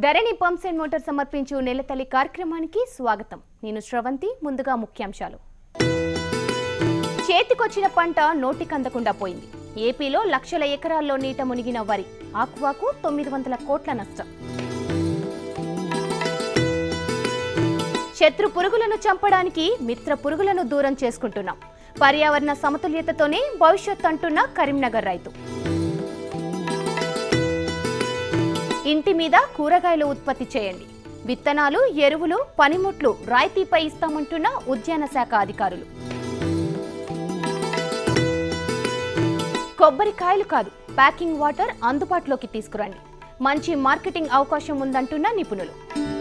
Dharani pumps and motor సమర్పించు నెలతల్లి కార్యక్రమానికి స్వాగతం నేను శ్రవంతి ముందుగా ముఖ్యాంశాలు చేతికొచ్చిన పంట నోటికందకుండా పోయింది ఏపీలో లక్షల ఎకరాల్లో నీట మునిగిన వరి ఆక్వాకు తొమ్మిది వందల కోట్ల నష్టం శత్రు పురుగులను చంపడానికి మిత్ర పురుగులను దూరం చేసుకుంటున్నాం పర్యావరణ సమతుల్యతతోనే భవిష్యత్ అంటున్న కరీంనగర్ రైతు ఇంటి మీద కూరగాయలు ఉత్పత్తి చేయండి విత్తనాలు ఎరువులు పనిముట్లు రాయితీపై ఇస్తామంటున్న ఉద్యాన శాఖ అధికారులు కొబ్బరికాయలు కాదు ప్యాకింగ్ వాటర్ అందుబాటులోకి తీసుకురండి మంచి మార్కెటింగ్ అవకాశం ఉందంటున్న నిపుణులు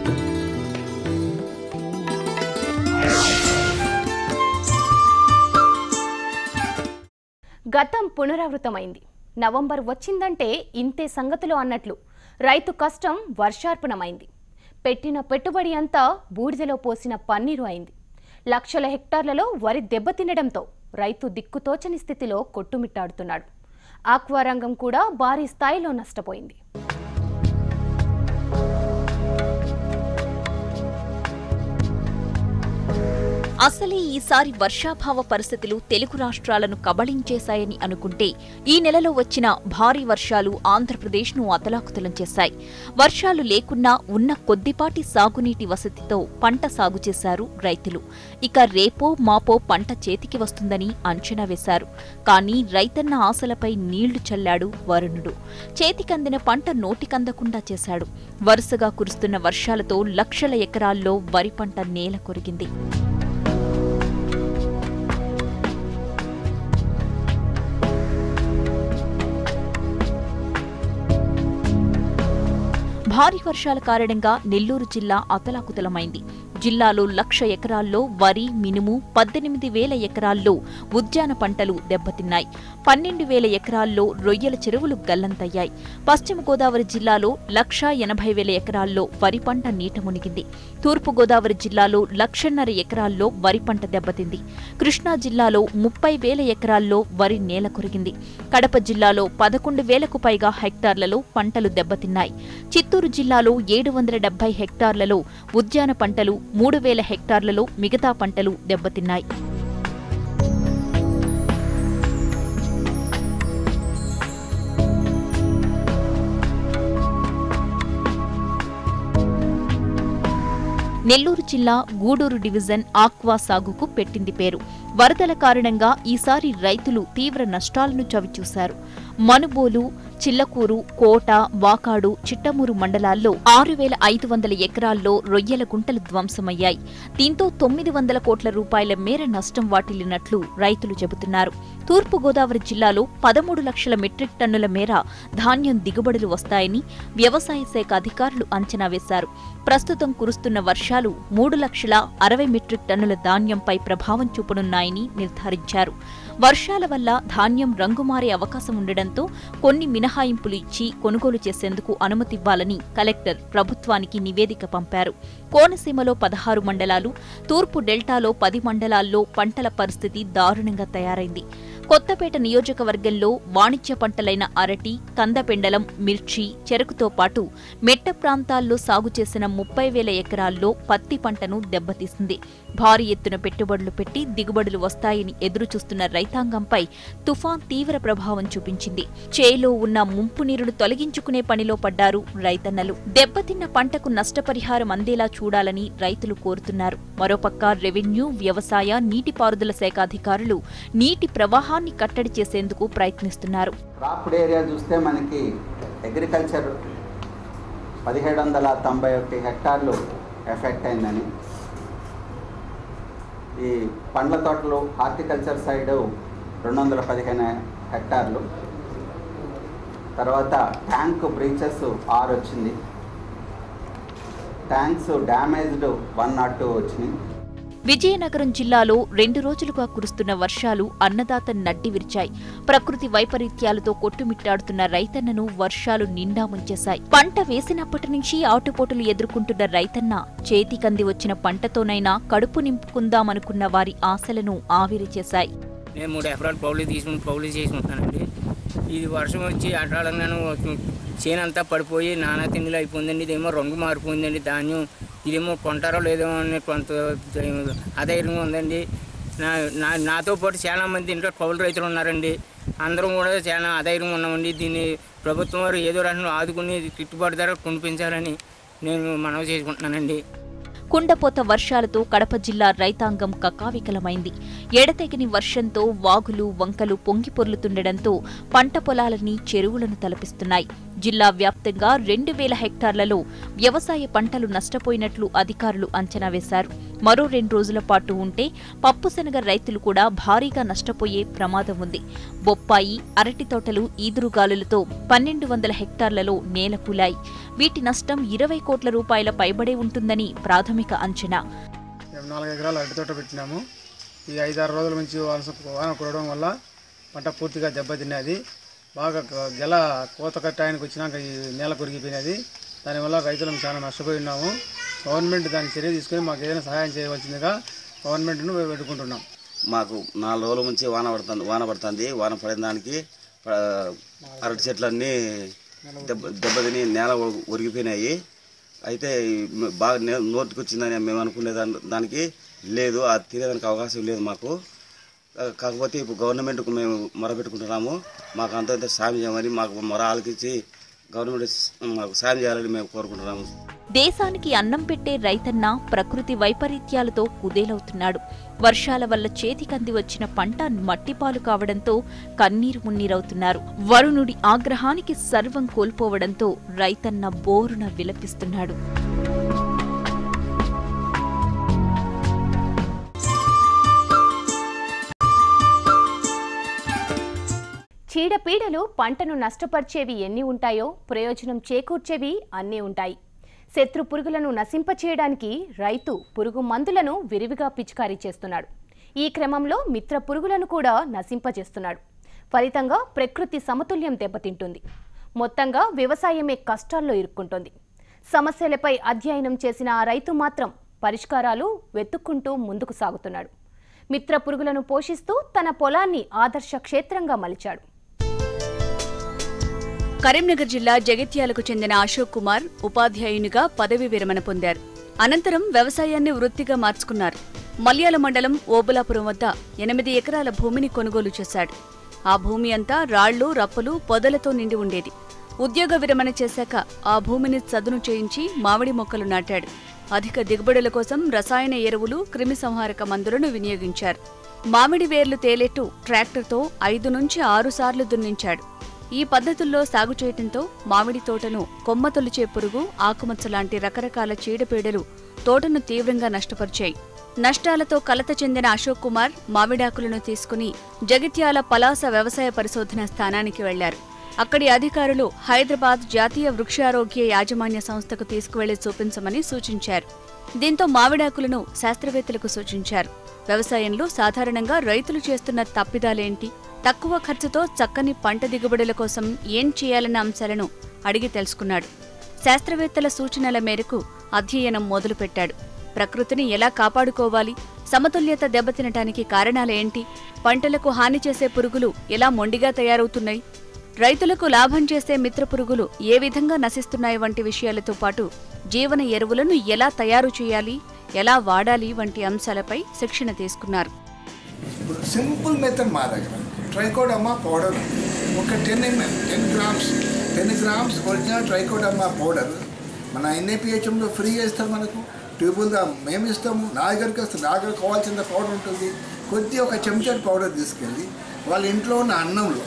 గతం పునరావృతమైంది నవంబర్ వచ్చిందంటే ఇంతే సంగతులు అన్నట్లు రైతు కష్టం వర్షార్పణమైంది పెట్టిన పెట్టుబడి అంతా బూడిదలో పోసిన పన్నీరు అయింది లక్షల హెక్టార్లలో వరి దెబ్బతినడంతో రైతు దిక్కుతోచని స్థితిలో కొట్టుమిట్టాడుతున్నాడు ఆక్వా రంగం కూడా భారీ స్థాయిలో నష్టపోయింది అసలే ఈసారి వర్షాభావ పరిస్థితులు తెలుగు రాష్ట్రాలను కబళించేశాయని అనుకుంటే ఈ నెలలో వచ్చిన భారీ వర్షాలు ఆంధ్రప్రదేశ్ను అతలాకుతలం చేశాయి వర్షాలు లేకున్నా ఉన్న కొద్దిపాటి సాగునీటి వసతితో పంట సాగు చేశారు రైతులు ఇక రేపో మాపో పంట చేతికి వస్తుందని అంచనా వేశారు కానీ రైతన్న ఆశలపై నీళ్లు చల్లాడు వరుణుడు చేతికందిన పంట నోటికందకుండా చేశాడు వరుసగా కురుస్తున్న వర్షాలతో లక్షల ఎకరాల్లో వరి పంట నేల కొరిగింది భారీ వర్షాల కారణంగా నెల్లూరు జిల్లా అతలాకుతలమైంది జిల్లాలో లక్ష ఎకరాల్లో వరి మినుము పద్దెనిమిది వేల ఎకరాల్లో ఉద్యాన పంటలు దెబ్బతిన్నాయి పన్నెండు వేల ఎకరాల్లో రొయ్యల చెరువులు గల్లంతయ్యాయి పశ్చిమ గోదావరి జిల్లాలో లక్షా ఎనభై వేల ఎకరాల్లో వరి పంట నీట మునిగింది తూర్పు గోదావరి జిల్లాలో లక్షన్నర ఎకరాల్లో వరి పంట దెబ్బతింది కృష్ణా జిల్లాలో ముప్పై వేల ఎకరాల్లో వరి నేల కొరిగింది కడప జిల్లాలో పదకొండు వేలకు పైగా హెక్టార్లలో పంటలు దెబ్బతిన్నాయి చిత్తూరు జిల్లాలో ఏడు వందల డెబ్బై హెక్టార్లలో ఉద్యాన పంటలు మూడు వేల హెక్టార్లలో మిగతా పంటలు దెబ్బతిన్నాయి నెల్లూరు జిల్లా గూడూరు డివిజన్ ఆక్వా సాగుకు పెట్టింది పేరు వరదల కారణంగా ఈసారి రైతులు తీవ్ర నష్టాలను చవిచూశారు మనుబోలు చిల్లకూరు కోట వాకాడు చిట్టమూరు మండలాల్లో ఆరు వేల ఐదు వందల ఎకరాల్లో రొయ్యల గుంటలు ధ్వంసమయ్యాయి దీంతో తొమ్మిది వందల కోట్ల రూపాయల మేర నష్టం వాటిల్లినట్లు రైతులు చెబుతున్నారు తూర్పు గోదావరి జిల్లాలో పదమూడు లక్షల మెట్రిక్ టన్నుల మేర ధాన్యం దిగుబడులు వస్తాయని వ్యవసాయ శాఖ అధికారులు అంచనా వేశారు ప్రస్తుతం కురుస్తున్న వర్షాలు మూడు లక్షల అరవై మెట్రిక్ టన్నుల ధాన్యంపై ప్రభావం చూపనున్నాయని నిర్ధారించారు వర్షాల వల్ల ధాన్యం రంగు మారే అవకాశం ఉండడంతో కొన్ని మినహాయింపులు ఇచ్చి కొనుగోలు చేసేందుకు అనుమతివ్వాలని కలెక్టర్ ప్రభుత్వానికి నివేదిక పంపారు కోనసీమలో పదహారు మండలాలు తూర్పు డెల్టాలో పది మండలాల్లో పంటల పరిస్థితి దారుణంగా తయారైంది కొత్తపేట నియోజకవర్గంలో వాణిజ్య పంటలైన అరటి కందపెండలం మిర్చి చెరుకుతో పాటు మెట్ట ప్రాంతాల్లో సాగు చేసిన ముప్పై వేల ఎకరాల్లో పత్తి పంటను దెబ్బతీసింది భారీ ఎత్తున పెట్టుబడులు పెట్టి దిగుబడులు వస్తాయని ఎదురుచూస్తున్న రైతాంగంపై తుఫాన్ తీవ్ర ప్రభావం చూపించింది చేలో ఉన్న ముంపు నీరును తొలగించుకునే పనిలో పడ్డారు రైతన్నలు దెబ్బతిన్న పంటకు నష్టపరిహారం అందేలా చూడాలని రైతులు కోరుతున్నారు మరోపక్క రెవెన్యూ వ్యవసాయ నీటిపారుదల శాఖ అధికారులు నీటి ప్రవాహాన్ని కట్టడి చేసేందుకు ప్రయత్నిస్తున్నారు క్రాప్డ్ ఏరియా చూస్తే మనకి అగ్రికల్చర్ పదిహేడు వందల తొంభై ఒకటి హెక్టార్లు ఎఫెక్ట్ అయిందని ఈ పండ్ల తోటలు హార్టికల్చర్ సైడ్ రెండు వందల పదిహేను హెక్టార్లు తర్వాత ట్యాంక్ బ్రీచెస్ ఆరు వచ్చింది tanks damaged one nought two వచ్చినాయి విజయనగరం జిల్లాలో రెండు రోజులుగా కురుస్తున్న వర్షాలు అన్నదాత నడ్డి విరిచాయి ప్రకృతి వైపరీత్యాలతో కొట్టుమిట్టాడుతున్న రైతన్నను వర్షాలు నిండా ముంచేశాయి పంట వేసినప్పటి నుంచి ఆటుపోటులు ఎదుర్కొంటున్న రైతన్న చేతికంది వచ్చిన పంటతోనైనా కడుపు నింపుకుందామనుకున్న వారి ఆశలను ఆవిరి చేశాయి నేను మూడు ఎకరాలు పౌలు తీసుకుని పౌలు చేసుకుంటున్నానండి ఇది వర్షం వచ్చి అటాడంగాను చేను అంతా పడిపోయి నానా తిండిలో అయిపోయిందండి ఇదేమో రంగు మారిపోయిందండి ధాన్యం ఇదేమో కొంటారో లేదో అని కొంత అధైర్యంగా ఉందండి నా నా నాతో పాటు చాలా మంది ఇంట్లో కౌలు రైతులు ఉన్నారండి అందరం కూడా చాలా అధైర్యంగా ఉన్నామండి దీన్ని ప్రభుత్వం వారు ఏదో రకంగా ఆదుకుని గిట్టుబాటు ధర కొనిపించాలని నేను మనవి చేసుకుంటున్నానండి కుండపోత వర్షాలతో కడప జిల్లా రైతాంగం కకావికలమైంది ఎడతెగని వర్షంతో వాగులు వంకలు పొంగి పొర్లుతుండటంతో పంట పొలాలని చెరువులను తలపిస్తున్నాయి జిల్లా వ్యాప్తంగా రెండు వేల హెక్టార్లలో వ్యవసాయ పంటలు నష్టపోయినట్లు అధికారులు అంచనా వేశారు మరో రెండు రోజుల పాటు ఉంటే పప్పుశనగ రైతులు కూడా భారీగా నష్టపోయే ప్రమాదం ఉంది బొప్పాయి అరటి తోటలు ఈదురుగాలులతో పన్నెండు వందల హెక్టార్లలో నేలకూలాయి వీటి నష్టం ఇరవై కోట్ల రూపాయల పైబడే ఉంటుందని ప్రాథమిక అంచనా మేము నాలుగు ఎకరాలు అరటి తోట పెట్టినాము ఈ ఐదారు రోజుల నుంచి వాన వాన కురవడం వల్ల పంట పూర్తిగా దెబ్బతిన్నది బాగా గ- గెల కోత కట్టాయనికి వచ్చినాక ఈ నేల కొరిగిపోయినది దానివల్ల రైతులం చాలా నష్టపోయి ఉన్నాము గవర్నమెంట్ దాని చర్య తీసుకొని మాకు ఏదైనా సహాయం చేయవలసిందిగా గవర్నమెంట్ను పెట్టుకుంటున్నాం మాకు నాలుగు రోజుల నుంచి వాన పడుతుంది వాన పడుతుంది వాన పడిన దానికి ఆ, అరటి చెట్లన్నీ దెబ్బ దెబ్బతిని నేల ఒ- ఒరిగిపోయినాయి అయితే ఈ మ- బాగా నే- నోటికి వచ్చిందని మేము అనుకునే దాని దానికి లేదు అది తినేదానికి అవకాశం లేదు మాకు ఆ, కాకపోతే ఇప్పుడు గవర్నమెంట్కు మేము మొరపెట్టుకుంటున్నాము మాకు అంత ఇంత సాయం చేయమని మాకు మొర ఆలకించి గవర్నమెంట్ స్- మాకు సాయం చేయాలని మేము కోరుకుంటున్నాము దేశానికి అన్నం పెట్టే రైతన్న ప్రకృతి వైపరీత్యాలతో కుదేలవుతున్నాడు వర్షాల వల్ల చేతికంది వచ్చిన పంట మట్టిపాలు కావడంతో కన్నీరు మున్నీరవుతున్నారు వరుణుడి ఆగ్రహానికి సర్వం కోల్పోవడంతో రైతన్న బోరున విలపిస్తున్నాడు చీడపీడలు పంటను నష్టపరిచేవి ఎన్ని ఉంటాయో ప్రయోజనం చేకూర్చేవి అన్నీ ఉంటాయి శత్రు పురుగులను నశింపచేయడానికి రైతు పురుగు మందులను విరివిగా పిచికారీ చేస్తున్నాడు ఈ క్రమంలో మిత్ర పురుగులను కూడా నశింపజేస్తున్నాడు ఫలితంగా ప్రకృతి సమతుల్యం దెబ్బతింటుంది మొత్తంగా వ్యవసాయమే కష్టాల్లో ఇరుక్కుంటోంది సమస్యలపై అధ్యయనం చేసిన ఆ రైతు మాత్రం పరిష్కారాలు వెతుక్కుంటూ ముందుకు సాగుతున్నాడు మిత్ర పురుగులను పోషిస్తూ తన పొలాన్ని ఆదర్శ క్షేత్రంగా మలిచాడు కరీంనగర్ జిల్లా జగిత్యాలకు చెందిన అశోక్ కుమార్ ఉపాధ్యాయునిగా పదవి విరమణ పొందారు అనంతరం వ్యవసాయాన్ని వృత్తిగా మార్చుకున్నారు మల్యాల మండలం ఓబులాపురం వద్ద ఎనిమిది ఎకరాల భూమిని కొనుగోలు చేశాడు ఆ భూమి అంతా రాళ్లు రప్పలు పొదలతో నిండి ఉండేది ఉద్యోగ విరమణ చేశాక ఆ భూమిని చదును చేయించి మామిడి మొక్కలు నాటాడు అధిక దిగుబడుల కోసం రసాయన ఎరువులు క్రిమిసంహారక మందులను వినియోగించారు మామిడి వేర్లు తేలేట్టు ట్రాక్టర్తో ఐదు నుంచి ఆరు సార్లు దున్నించాడు ఈ పద్ధతుల్లో సాగు చేయటంతో మామిడి తోటను కొమ్మ తొలిచే పురుగు ఆకుమచ్చ లాంటి రకరకాల చీడపీడలు తోటను తీవ్రంగా నష్టపరిచాయి నష్టాలతో కలత చెందిన అశోక్ కుమార్ మామిడాకులను తీసుకుని జగిత్యాల పలాస వ్యవసాయ పరిశోధన స్థానానికి వెళ్లారు అక్కడి అధికారులు హైదరాబాద్ జాతీయ వృక్షారోగ్య యాజమాన్య సంస్థకు తీసుకువెళ్లి చూపించమని సూచించారు దీంతో మామిడాకులను శాస్త్రవేత్తలకు సూచించారు వ్యవసాయంలో సాధారణంగా రైతులు చేస్తున్న తప్పిదాలేంటి తక్కువ ఖర్చుతో చక్కని పంట దిగుబడుల కోసం ఏం చేయాలన్న అంశాలను అడిగి తెలుసుకున్నాడు శాస్త్రవేత్తల సూచనల మేరకు అధ్యయనం మొదలుపెట్టాడు ప్రకృతిని ఎలా కాపాడుకోవాలి సమతుల్యత దెబ్బతినటానికి కారణాలేంటి పంటలకు హాని చేసే పురుగులు ఎలా మొండిగా తయారవుతున్నాయి రైతులకు లాభం చేసే మిత్ర పురుగులు ఏ విధంగా నశిస్తున్నాయి వంటి విషయాలతో పాటు జీవన ఎరువులను ఎలా తయారు చేయాలి ఎలా వాడాలి వంటి అంశాలపై శిక్షణ తీసుకున్నారు ఇప్పుడు సింపుల్ మెథడ్ మా దగ్గర ట్రైకోడమ్మా పౌడర్ ఒక ten ml ten grams ten grams original trichoderma powder మన ఎన్ఏపిహెచ్ఎంలో ఫ్రీ చేస్తారు మనకు ట్యూబుల్గా మేము ఇస్తాము నా దగ్గరికి వస్తుంది నా దగ్గర కావాల్సిన పౌడర్ ఉంటుంది కొద్ది ఒక చెంచాడు పౌడర్ తీసుకెళ్ళి వాళ్ళ ఇంట్లో ఉన్న అన్నంలో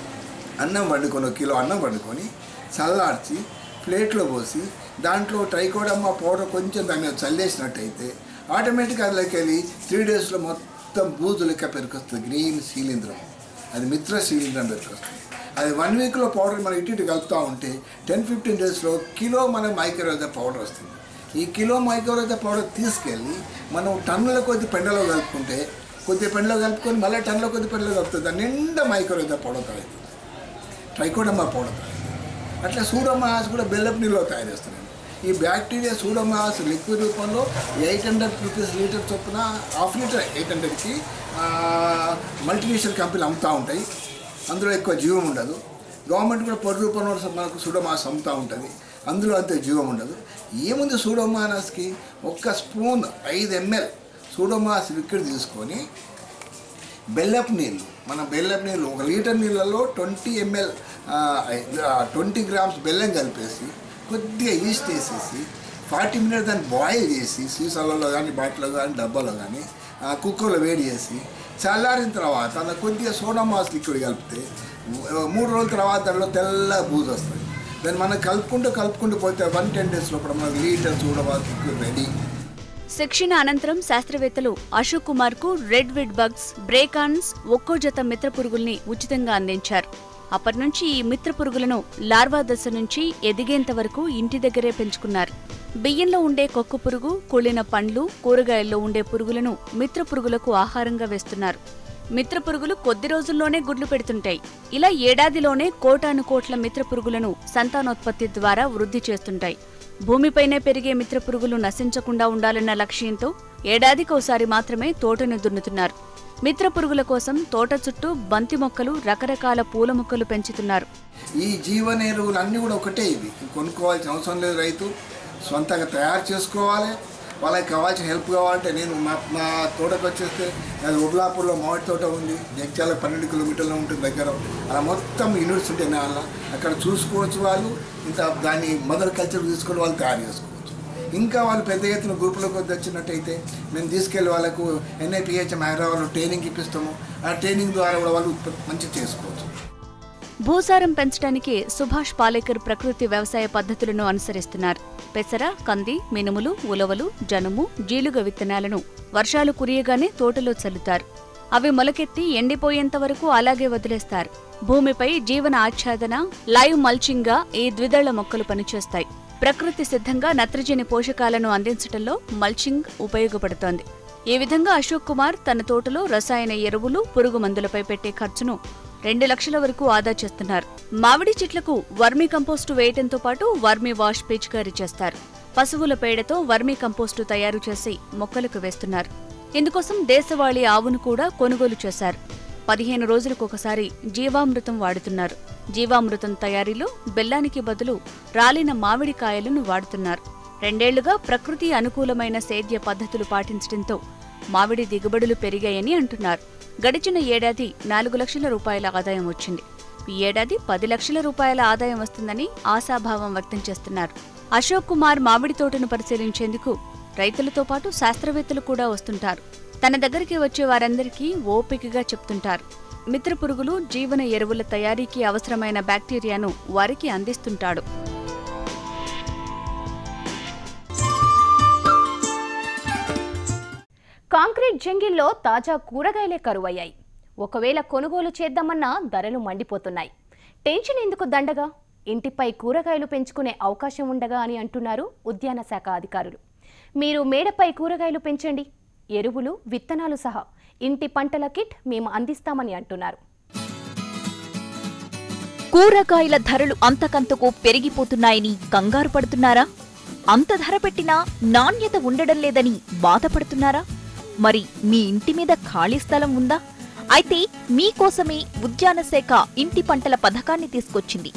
అన్నం వండుకొని ఒక కిలో అన్నం వండుకొని చల్లార్చి ప్లేట్లో పోసి దాంట్లో ట్రైకోడమ్మా పౌడర్ కొంచెం దాని మీద చల్లేసినట్టయితే ఆటోమేటిక్గా అందులోకి వెళ్ళి త్రీ డేస్లో మొత్తం బూజు లెక్క పెరుకొస్తుంది గ్రీన్ శీలింద్రం అది మిత్ర శీలింద్రం పెరుకొస్తుంది అది వన్ వీక్లో పౌడర్ మనం ఇటు ఇటు కలుపుతూ ఉంటే టెన్ ఫిఫ్టీన్ డేస్లో కిలో మన మైక్రోవేద పౌడర్ వస్తుంది ఈ కిలో మైక్రోవేద పౌడర్ తీసుకెళ్ళి మనం టన్నుల కొద్ది పెండలో కలుపుకుంటే కొద్ది పెండలో కలుపుకొని మళ్ళీ టన్నుల కొద్ది పెండలో కలుపుతుంది దాని నిండా మైక్రోవేద పౌడర్ తయారు ట్రైకోడమ్మా పౌడర్ తయారు అట్లా సూడోమాస్ కూడా బెల్లపు నీళ్ళలో తయారు చేస్తున్నాను ఈ బ్యాక్టీరియా సూడోమాస్ లిక్విడ్ రూపంలో ఎయిట్ హండ్రెడ్ రూపీస్ లీటర్ చొప్పున హాఫ్ లీటర్ ఎయిట్ హండ్రెడ్కి మల్టీనేషనల్ కంపెనీలు అమ్ముతూ ఉంటాయి అందులో ఎక్కువ జీవం ఉండదు గవర్నమెంట్ కూడా పొడి రూపంలో మనకు సూడోమాస్ అమ్ముతూ ఉంటుంది అందులో అంతే జీవం ఉండదు ఏముంది సూడోమానస్కి ఒక్క స్పూన్ ఐదు ఎంఎల్ సూడోమాస్ లిక్విడ్ తీసుకొని బెల్లపు నీళ్ళు మన బెల్లపు నీళ్ళు ఒక లీటర్ నీళ్ళలో ట్వంటీ ఎంఎల్ ట్వంటీ గ్రామ్స్ బెల్లం కలిపేసి కొద్దిగా ఈస్ట్ వేసేసి ఫార్టీ మినిట్స్ దాన్ని బాయిల్ చేసి సీసాలలో కానీ బాటిల్లో కానీ డబ్బాలో కానీ కుక్కర్లో వేడి చేసి చల్లారిన తర్వాత అందులో కొద్దిగా సోడా మాస్ లిక్విడ్ కలిపితే ము- మూడు రోజుల తర్వాత దాంట్లో తెల్ల బూజు వస్తుంది దాన్ని మనం కలుపుకుంటూ కలుపుకుంటూ పోతే వన్ టెన్ డేస్ లోపల మనకు litre pseudomonas liquid ready శిక్షణ అనంతరం శాస్త్రవేత్తలు అశోక్ కుమార్ కు రెడ్ విడ్ బగ్స్ బ్రేకాన్స్ ఒక్కో జత మిత్ర పురుగుల్ని ఉచితంగా అందించారు అప్పటి నుంచి ఈ మిత్ర పురుగులను లార్వా దశ నుంచి ఎదిగేంత వరకు ఇంటి దగ్గరే పెంచుకున్నారు బియ్యంలో ఉండే కొక్కు పురుగు కుళ్ళిన పండ్లు కూరగాయల్లో ఉండే పురుగులను మిత్ర పురుగులకు ఆహారంగా వేస్తున్నారు మిత్ర పురుగులు కొద్ది రోజుల్లోనే గుడ్లు పెడుతుంటాయి ఇలా ఏడాదిలోనే కోటాను కోట్ల మిత్ర పురుగులను సంతానోత్పత్తి ద్వారా వృద్ధి చేస్తుంటాయి భూమిపైనే పెరిగే మిత్ర పురుగులు నశించకుండా ఉండాలన్న లక్ష్యంతో ఏడాదికోసారి మాత్రమే తోటను దున్నుతున్నారు మిత్ర పురుగుల కోసం తోట చుట్టూ బంతి మొక్కలు రకరకాల పూల మొక్కలు పెంచుతున్నారు ఈ జీవన ఎరువులు అన్నీ కూడా ఒకటే ఇవి కొనుక్కోవాల్సిన అవసరం లేదు రైతు సొంతంగా తయారు చేసుకోవాలి వాళ్ళకి కావాల్సిన హెల్ప్ కావాలంటే నేను మా మా తోటకు వచ్చేస్తే అది ఉబ్లాపూర్లో మామిడి తోట ఉంది జగ్చాల పన్నెండు కిలోమీటర్లు ఉంటుంది దగ్గర అలా మొత్తం యూనిట్స్ ఉంటాయి వాళ్ళ అక్కడ చూసుకోవచ్చు వాళ్ళు ఇంత దాన్ని మదర్ కల్చర్ తీసుకొని వాళ్ళు తయారు చేసుకోవచ్చు ఇంకా వాళ్ళు పెద్ద ఎత్తున గ్రూపులకు వచ్చినట్టయితే మేము తీసుకెళ్ళి వాళ్ళకు ఎన్ఐపిహెచ్ఎం హైదరాబాద్లో ట్రైనింగ్ ఇప్పిస్తాము ఆ ట్రైనింగ్ ద్వారా కూడా వాళ్ళు ఉత్పత్తి మంచిగా చేసుకోవచ్చు భూసారం పెంచడానికి సుభాష్ పాలేకర్ ప్రకృతి వ్యవసాయ పద్ధతులను అనుసరిస్తున్నారు పెసర కంది మినుములు ఉలవలు జనుము జీలుగ విత్తనాలను వర్షాలు కురియగానే తోటలో చల్లుతారు అవి మొలకెత్తి ఎండిపోయేంత వరకు అలాగే వదిలేస్తారు భూమిపై జీవన ఆచ్ఛాదన లైవ్ మల్చింగ్ గా ఈ ద్విదళ మొక్కలు పనిచేస్తాయి ప్రకృతి సిద్ధంగా నత్రజని పోషకాలను అందించడంలో మల్చింగ్ ఉపయోగపడుతోంది ఈ విధంగా అశోక్ కుమార్ తన తోటలో రసాయన ఎరువులు పురుగు మందులపై పెట్టే ఖర్చును రెండు లక్షల వరకు ఆదా చేస్తున్నారు మామిడి చెట్లకు వర్మీ కంపోస్టు వేయటంతో పాటు వర్మీ వాష్ పిచికారీ చేస్తారు పశువుల పేడతో వర్మీ కంపోస్టు తయారు చేసి మొక్కలకు వేస్తున్నారు ఇందుకోసం దేశవాళీ ఆవును కూడా కొనుగోలు చేశారు పదిహేను రోజులకు ఒకసారి జీవామృతం వాడుతున్నారు జీవామృతం తయారీలో బెల్లానికి బదులు రాలిన మామిడి కాయలను వాడుతున్నారు రెండేళ్లుగా ప్రకృతి అనుకూలమైన సేద్య పద్ధతులు పాటించడంతో మామిడి దిగుబడులు పెరిగాయని అంటున్నారు గడిచిన ఏడాది నాలుగు లక్షల రూపాయల ఆదాయం వచ్చింది ఈ ఏడాది పది లక్షల రూపాయల ఆదాయం వస్తుందని ఆశాభావం వ్యక్తం చేస్తున్నారు అశోక్ కుమార్ మామిడి తోటను పరిశీలించేందుకు రైతులతో పాటు శాస్త్రవేత్తలు కూడా వస్తుంటారు తన దగ్గరికి వచ్చే వారందరికీ ఓపికగా చెప్తుంటారు మిత్ర పురుగులు జీవన ఎరువుల తయారీకి అవసరమైన బ్యాక్టీరియాను వారికి అందిస్తుంటాడు కాంక్రీట్ జంగిల్లో తాజా కూరగాయలే కరువయ్యాయి ఒకవేళ కొనుగోలు చేద్దామన్నా ధరలు మండిపోతున్నాయి టెన్షన్ ఎందుకు దండగా ఇంటిపై కూరగాయలు పెంచుకునే అవకాశం ఉండగా అని అంటున్నారు ఉద్యాన శాఖ అధికారులు మీరు మేడపై కూరగాయలు పెంచండి ఎరువులు విత్తనాలు సహా ఇంటి పంటల కిట్ మేము అందిస్తామని అంటున్నారు కూరగాయల ధరలు అంతకంతకు పెరిగిపోతున్నాయని కంగారు పడుతున్నారా అంత ధర పెట్టినా నాణ్యత ఉండడం లేదని బాధపడుతున్నారా మరి మీ ఇంటి మీద ఖాళీ స్థలం ఉందా అయితే మీకోసమే ఉద్యాన శాఖ ఇంటి పంటల పథకాన్ని తీసుకొచ్చింది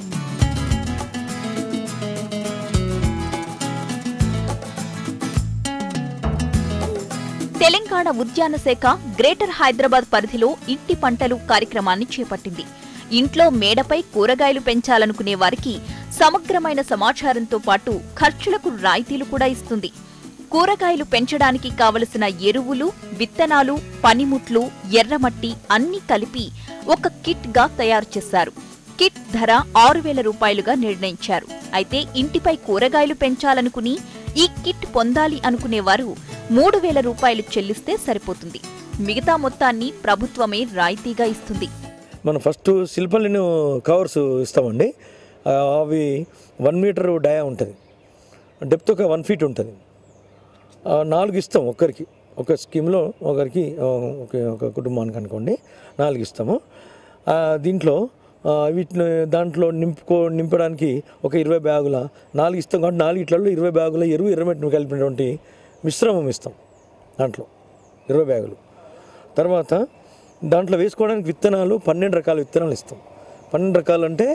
తెలంగాణ ఉద్యాన శాఖ గ్రేటర్ హైదరాబాద్ పరిధిలో ఇంటి పంటలు కార్యక్రమాన్ని చేపట్టింది ఇంట్లో మేడపై కూరగాయలు పెంచాలనుకునే వారికి సమగ్రమైన సమాచారంతో పాటు ఖర్చులకు రాయితీలు కూడా ఇస్తుంది కూరగాయలు పెంచడానికి కావలసిన ఎరువులు విత్తనాలు పనిముట్లు ఎర్రమట్టి అన్నీ కలిపి ఒక కిట్ గా తయారు చేశారు కిట్ ధర ఆరు వేల రూపాయలుగా నిర్ణయించారు అయితే ఇంటిపై కూరగాయలు పెంచాలనుకుని ఈ కిట్ పొందాలి అనుకునేవారు మూడు వేల రూపాయలు చెల్లిస్తే సరిపోతుంది మిగతా మొత్తాన్ని ప్రభుత్వమే రాయితీగా ఇస్తుంది మనం ఫస్ట్ శిల్పలిను కవర్స్ ఇస్తామండి ఆ, అవి వన్ మీటర్ డయా ఉంటుంది డెప్త్ ఒక వన్ ఫీట్ ఉంటుంది ఆ, నాలుగు ఇస్తాం ఒక్కరికి ఒక స్కీమ్లో ఒకరికి ఆ, ఒక ఒక కుటుంబానికి అనుకోండి నాలుగు ఇస్తాము ఆ, దీంట్లో ఆ, వీటిని దాంట్లో నింపుకో నింపడానికి ఒక ఇరవై బ్యాగుల నాలుగు ఇస్తాం కాబట్టి నాలుగు ఇట్లలో ఇరవై బ్యాగుల ఎరువు ఎర్రమెట్టిని కలిపినటువంటి మిశ్రమం ఇస్తాం దాంట్లో ఇరవై బ్యాగులు తర్వాత దాంట్లో వేసుకోవడానికి విత్తనాలు పన్నెండు రకాల విత్తనాలు ఇస్తాం పన్నెండు రకాలు అంటే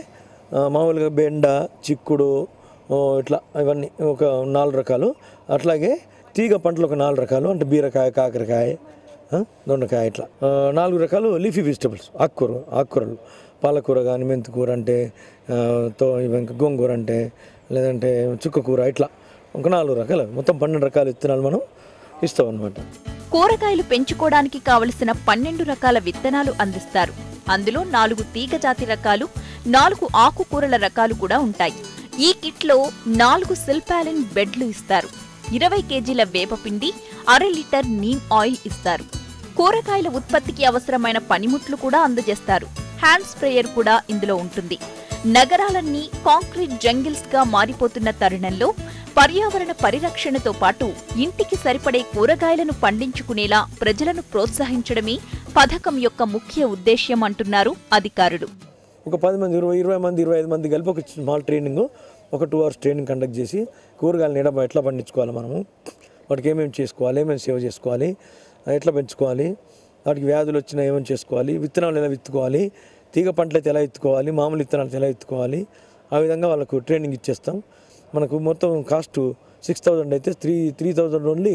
ఆ, మామూలుగా బెండ చిక్కుడు ఓ, ఇట్లా ఇవన్నీ ఒక నాలుగు రకాలు అట్లాగే తీగ పంటలు ఒక నాలుగు రకాలు అంటే బీరకాయ కాకరకాయ ఆ, దొండకాయ ఇట్లా ఆ, నాలుగు రకాలు లీఫీ వెజిటబుల్స్ ఆకుకూర ఆకుకూరలు పాలకూర కానీ మెంతికూర అంటే ఆ, తో ఇవి ఇంకా గోంగూర అంటే లేదంటే చుక్కకూర ఇట్లా ఒక నాలుగు రకాలు మొత్తం పన్నెండు రకాల విత్తనాలు మనం ఇస్తాం అనమాట కూరగాయలు పెంచుకోవడానికి కావలసిన పన్నెండు రకాల విత్తనాలు అందిస్తారు అందులో నాలుగు తీగ జాతి రకాలు నాలుగు ఆకుకూరల రకాలు కూడా ఉంటాయి ఈ కిట్లో నాలుగు సిల్పాలిన్ బెడ్లు ఇస్తారు ఇరవై కేజీల వేపపిండి అర లీటర్ నీమ్ ఆయిల్ ఇస్తారు కూరగాయల ఉత్పత్తికి అవసరమైన పనిముట్లు కూడా అందజేస్తారు హ్యాండ్ స్ప్రేయర్ కూడా ఇందులో ఉంటుంది నగరాలన్నీ కాంక్రీట్ జంగిల్స్ గా మారిపోతున్న తరుణంలో పర్యావరణ పరిరక్షణతో పాటు ఇంటికి సరిపడే కూరగాయలను పండించుకునేలా ప్రజలను ప్రోత్సహించడమే పథకం యొక్క ముఖ్య ఉద్దేశ్యం అంటున్నారు అధికారులు ఒక పది మంది ఇరవై ఇరవై మంది ఇరవై ఐదు మంది కలిపి ఒక స్మాల్ ట్రైనింగ్ ఒక టూ అవర్స్ ట్రైనింగ్ కండక్ట్ చేసి కూరగాయలు నీడ ఎట్లా పండించుకోవాలి మనము వాటికి ఏమేమి చేసుకోవాలి ఏమేమి సేవ చేసుకోవాలి ఎట్లా పెంచుకోవాలి వాటికి వ్యాధులు వచ్చినా ఏమేమి చేసుకోవాలి విత్తనాలు ఎలా విత్తుకోవాలి తీగ పంటలు అయితే ఎలా ఎత్తుకోవాలి మామూలు విత్తనాలు ఎలా ఎత్తుకోవాలి ఆ విధంగా వాళ్ళకు ట్రైనింగ్ ఇచ్చేస్తాం మనకు మొత్తం కాస్ట్ సిక్స్ థౌజండ్ అయితే three three thousand only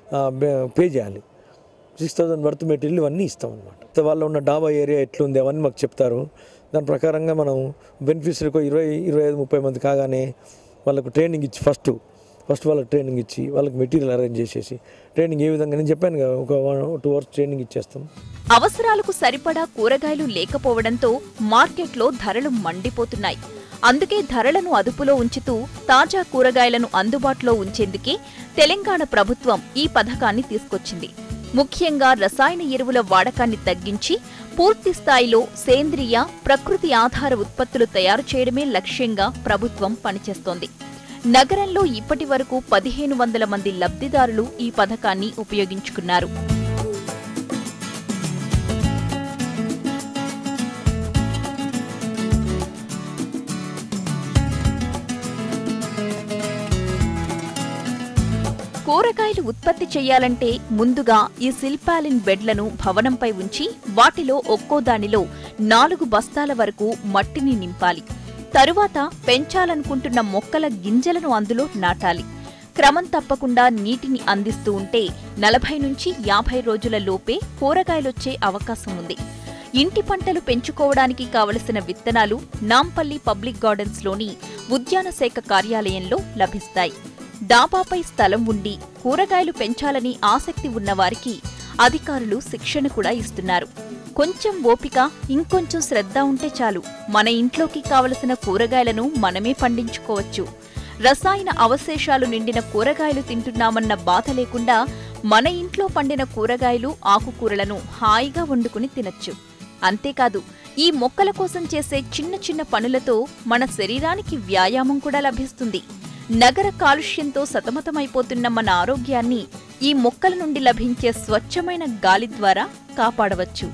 pay చేయాలి సిక్స్ థౌసండ్ వర్త్ మెటీరియల్ ఇవన్నీ ఇస్తాం అనమాట వాళ్ళు ఉన్న డాబా ఏరియా ఎట్లుంది అవన్నీ మాకు చెప్తారు దాని ప్రకారంగా మనం బెనిఫిట్స్లకు ఇరవై ఇరవై ఐదు ముప్పై మంది కాగానే వాళ్ళకు ట్రైనింగ్ ఇచ్చి ఫస్ట్ ఫస్ట్ వాళ్ళకి ట్రైనింగ్ ఇచ్చి వాళ్ళకి మెటీరియల్ అరేంజ్ చేసేసి ట్రైనింగ్ ఏ విధంగా నేను చెప్పాను కదా ఒక వన్ టూ అవర్స్ ట్రైనింగ్ ఇచ్చేస్తాం అవసరాలకు సరిపడా కూరగాయలు లేకపోవడంతో మార్కెట్లో ధరలు మండిపోతున్నాయి అందుకే ధరలను అదుపులో ఉంచుతూ తాజా కూరగాయలను అందుబాటులో ఉంచేందుకే తెలంగాణ ప్రభుత్వం ఈ పథకాన్ని తీసుకొచ్చింది ముఖ్యంగా రసాయన ఎరువుల వాడకాన్ని తగ్గించి పూర్తి స్థాయిలో సేంద్రియ ప్రకృతి ఆధార ఉత్పత్తులు తయారు చేయడమే లక్ష్యంగా ప్రభుత్వం పనిచేస్తోంది నగరంలో ఇప్పటి వరకు పదిహేను వందల మంది లబ్ధిదారులు ఈ పథకాన్ని ఉపయోగించుకున్నారు కూరగాయలు ఉత్పత్తి చేయాలంటే ముందుగా ఈ సిల్పాలిన్ బెడ్లను భవనంపై ఉంచి వాటిలో ఒక్కో దానిలో నాలుగు బస్తాల వరకు మట్టిని నింపాలి తరువాత పెంచాలనుకుంటున్న మొక్కల గింజలను అందులో నాటాలి క్రమం తప్పకుండా నీటిని అందిస్తూ ఉంటే నలభై నుంచి యాభై రోజుల లోపే కూరగాయలొచ్చే అవకాశం ఉంది ఇంటి పంటలు పెంచుకోవడానికి కావలసిన విత్తనాలు నాంపల్లి పబ్లిక్ గార్డెన్స్లోని ఉద్యాన శాఖ కార్యాలయంలో లభిస్తాయి డాబాపై స్థలం ఉండి కూరగాయలు పెంచాలని ఆసక్తి ఉన్నవారికి అధికారులు శిక్షణ కూడా ఇస్తున్నారు కొంచెం ఓపిక ఇంకొంచెం శ్రద్ధ ఉంటే చాలు మన ఇంట్లోకి కావలసిన కూరగాయలను మనమే పండించుకోవచ్చు రసాయన అవశేషాలు నిండిన కూరగాయలు తింటున్నామన్న బాధ లేకుండా మన ఇంట్లో పండిన కూరగాయలు ఆకుకూరలను హాయిగా వండుకుని తినచ్చు అంతేకాదు ఈ మొక్కల కోసం చేసే చిన్న చిన్న పనులతో మన శరీరానికి వ్యాయామం కూడా లభిస్తుంది నగర కాలుష్యంతో సతమతమైపోతున్న మన ఆరోగ్యాన్ని ఈ మొక్కల నుండి లభించే స్వచ్ఛమైన గాలి ద్వారా కాపాడవచ్చు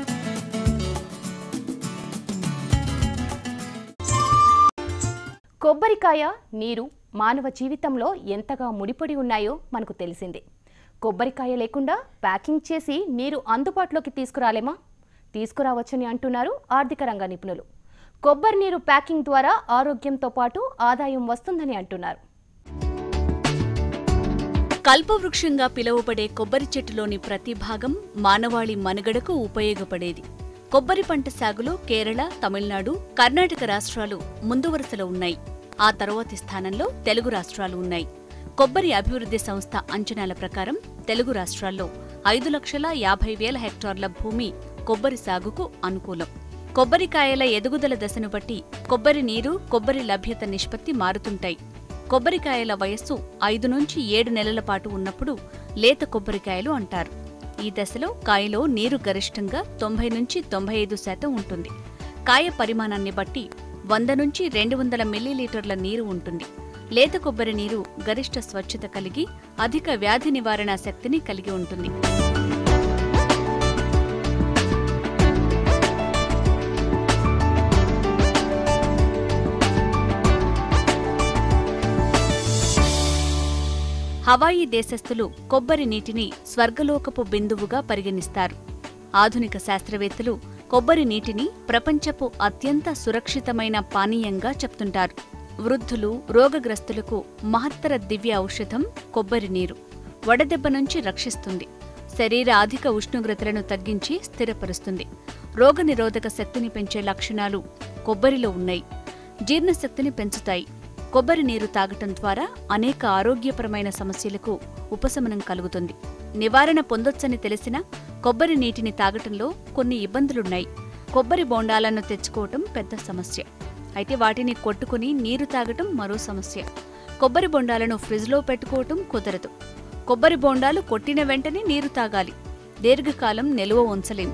కొబ్బరికాయ నీరు మానవ జీవితంలో ఎంతగా ముడిపడి ఉన్నాయో మనకు తెలిసిందే కొబ్బరికాయ లేకుండా ప్యాకింగ్ చేసి నీరు అందుబాటులోకి తీసుకురాలేమా తీసుకురావచ్చని అంటున్నారు ఆర్థిక రంగ నిపుణులు కొబ్బరి నీరు ప్యాకింగ్ ద్వారా ఆరోగ్యంతో పాటు ఆదాయం వస్తుందని అంటున్నారు కల్పవృక్షంగా పిలువబడే కొబ్బరి చెట్టులోని ప్రతి భాగం మానవాళి మనుగడకు ఉపయోగపడేది కొబ్బరి పంట సాగులో కేరళ తమిళనాడు కర్ణాటక రాష్ట్రాలు ముందు వరుసలో ఉన్నాయి ఆ తరువాతి స్థానంలో తెలుగు రాష్ట్రాలు ఉన్నాయి కొబ్బరి అభివృద్ధి సంస్థ అంచనాల ప్రకారం తెలుగు రాష్ట్రాల్లో ఐదు లక్షల యాభై వేల హెక్టార్ల భూమి కొబ్బరి సాగుకు అనుకూలం కొబ్బరికాయల ఎదుగుదల దశను బట్టి కొబ్బరి నీరు కొబ్బరి లభ్యత నిష్పత్తి మారుతుంటాయి కొబ్బరికాయల వయస్సు ఐదు నుంచి ఏడు నెలల పాటు ఉన్నప్పుడు లేత కొబ్బరికాయలు అంటారు ఈ దశలో కాయలో నీరు గరిష్టంగా తొంభై నుంచి తొంభై ఐదు శాతం ఉంటుంది కాయ పరిమాణాన్ని బట్టి వంద నుంచి రెండు వందల మిల్లీలీటర్ల నీరు ఉంటుంది లేత కొబ్బరి నీరు గరిష్ట స్వచ్ఛత కలిగి అధిక వ్యాధి నివారణ శక్తిని కలిగి ఉంటుంది హవాయి దేశస్థులు కొబ్బరి నీటిని స్వర్గలోకపు బిందువుగా పరిగణిస్తారు ఆధునిక శాస్త్రవేత్తలు కొబ్బరి నీటిని ప్రపంచపు అత్యంత సురక్షితమైన పానీయంగా చెప్తుంటారు వృద్ధులు రోగగ్రస్తులకు మహత్తర దివ్య ఔషధం కొబ్బరి నీరు వడదెబ్బ నుంచి రక్షిస్తుంది శరీర అధిక ఉష్ణోగ్రతలను తగ్గించి స్థిరపరుస్తుంది రోగనిరోధక శక్తిని పెంచే లక్షణాలు కొబ్బరిలో ఉన్నాయి జీర్ణశక్తిని పెంచుతాయి కొబ్బరి నీరు తాగటం ద్వారా అనేక ఆరోగ్యపరమైన సమస్యలకు ఉపశమనం కలుగుతుంది నివారణ పొందొచ్చని తెలిసినా కొబ్బరి నీటిని తాగటంలో కొన్ని ఇబ్బందులున్నాయి కొబ్బరి బోండాలను తెచ్చుకోవటం పెద్ద సమస్య అయితే వాటిని కొట్టుకుని నీరు తాగటం మరో సమస్య కొబ్బరి బొండాలను ఫ్రిడ్జ్లో పెట్టుకోవటం కుదరదు కొబ్బరి బోండాలు కొట్టిన వెంటనే నీరు తాగాలి దీర్ఘకాలం నిల్వ ఉంచలేం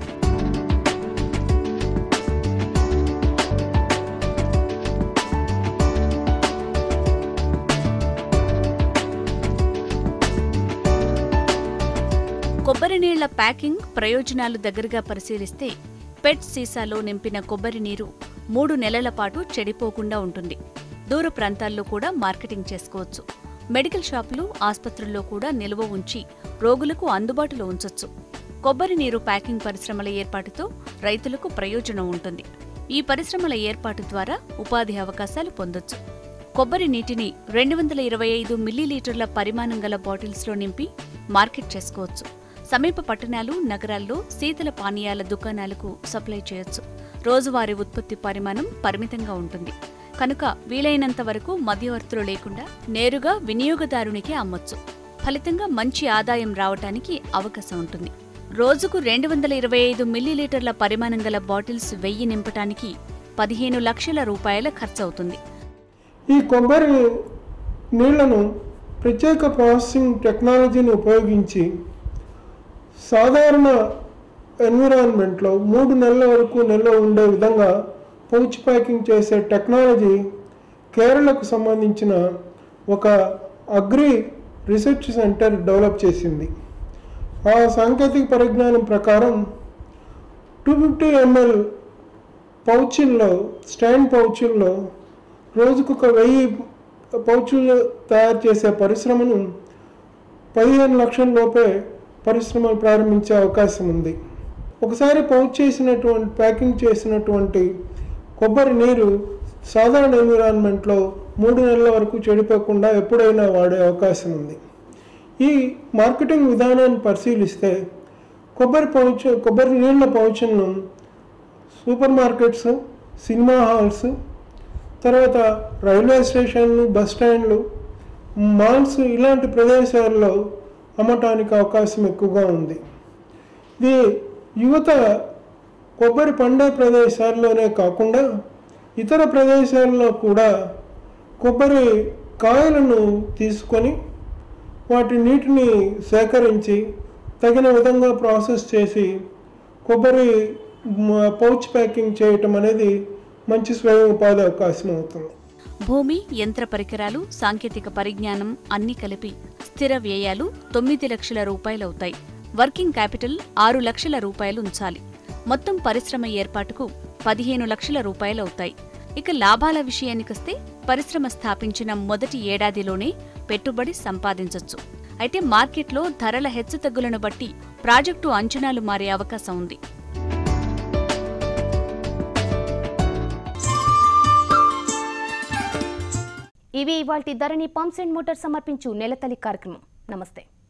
కొబ్బరి నీళ్ల ప్యాకింగ్ ప్రయోజనాలు దగ్గరగా పరిశీలిస్తే పెట్ సీసాలో నింపిన కొబ్బరి నీరు మూడు నెలల పాటు చెడిపోకుండా ఉంటుంది దూర ప్రాంతాల్లో కూడా మార్కెటింగ్ చేసుకోవచ్చు మెడికల్ షాపులు ఆసుపత్రుల్లో కూడా నిల్వ ఉంచి రోగులకు అందుబాటులో ఉంచొచ్చు కొబ్బరి నీరు ప్యాకింగ్ పరిశ్రమల ఏర్పాటుతో రైతులకు ప్రయోజనం ఉంటుంది ఈ పరిశ్రమల ఏర్పాటు ద్వారా ఉపాధి అవకాశాలు పొందొచ్చు కొబ్బరి నీటిని రెండు వందల ఇరవై ఐదు మిల్లీలీటర్ల పరిమాణం గల బాటిల్స్లో నింపి మార్కెట్ చేసుకోవచ్చు సమీప పట్టణాలు నగరాల్లో శీతల పానీయాల దుకాణాలకు సప్లై చేయొచ్చు రోజువారీ ఉత్పత్తి పరిమాణం పరిమితంగా ఉంటుంది కనుక వీలైనంత వరకు మధ్యవర్తులు లేకుండా నేరుగా వినియోగదారునికే అమ్మొచ్చు ఫలితంగా మంచి ఆదాయం రావటానికి అవకాశం ఉంటుంది రోజుకు రెండు వందల ఇరవై ఐదు మిల్లీలీటర్ల పరిమాణం గల బాటిల్స్ వెయ్యి నింపటానికి పదిహేను లక్షల రూపాయల ఖర్చవుతుంది ఈ కొబ్బరి నీళ్లను ప్రత్యేక ప్రాసెసింగ్ టెక్నాలజీని ఉపయోగించి సాధారణ ఎన్విరాన్మెంట్లో మూడు నెలల వరకు నిల్వ ఉండే విధంగా పౌచ్ ప్యాకింగ్ చేసే టెక్నాలజీ కేరళకు సంబంధించిన ఒక అగ్రి రీసెర్చ్ సెంటర్ డెవలప్ చేసింది ఆ సాంకేతిక పరిజ్ఞానం ప్రకారం టూ ఫిఫ్టీ ఎంఎల్ పౌచుల్లో స్టాండ్ పౌచుల్లో రోజుకు ఒక వెయ్యి పౌచులు తయారు చేసే పరిశ్రమను పదిహేను లక్షల లోపే పరిశ్రమలు ప్రారంభించే అవకాశం ఉంది ఒకసారి పౌచ్ చేసినటువంటి ప్యాకింగ్ చేసినటువంటి కొబ్బరి నీరు సాధారణ ఎన్విరాన్మెంట్లో మూడు నెలల వరకు చెడిపోకుండా ఎప్పుడైనా వాడే అవకాశం ఉంది ఈ మార్కెటింగ్ విధానాన్ని పరిశీలిస్తే కొబ్బరి పౌచ్ కొబ్బరి నీళ్ళ పౌచులను సూపర్ మార్కెట్స్ సినిమా హాల్స్ తర్వాత రైల్వే స్టేషన్లు బస్ స్టాండ్లు మాల్స్ ఇలాంటి ప్రదేశాల్లో అమ్మటానికి అవకాశం ఎక్కువగా ఉంది ఇది యువత కొబ్బరి పండే ప్రదేశాల్లోనే కాకుండా ఇతర ప్రదేశాల్లో కూడా కొబ్బరి కాయలను తీసుకొని వాటి నీటిని సేకరించి తగిన విధంగా ప్రాసెస్ చేసి కొబ్బరి మ- పౌచ్ ప్యాకింగ్ చేయటం అనేది మంచి స్వయం ఉపాధి అవకాశం అవుతుంది భూమి యంత్ర పరికరాలు సాంకేతిక పరిజ్ఞానం అన్ని కలిపి స్థిర వ్యయాలు తొమ్మిది లక్షల రూపాయలవుతాయి వర్కింగ్ క్యాపిటల్ ఆరు లక్షల రూపాయలు ఉంచాలి మొత్తం పరిశ్రమ ఏర్పాటుకు పదిహేను లక్షల రూపాయలవుతాయి ఇక లాభాల విషయానికొస్తే పరిశ్రమ స్థాపించిన మొదటి ఏడాదిలోనే పెట్టుబడి సంపాదించొచ్చు అయితే మార్కెట్లో ధరల హెచ్చుతగ్గులను బట్టి ప్రాజెక్టు అంచనాలు మారే అవకాశం ఉంది ఇవి ఇవాల్టి ధరణి పంప్స్ అండ్ మోటార్ సమర్పించు నెలతల్లి కార్యక్రమం నమస్తే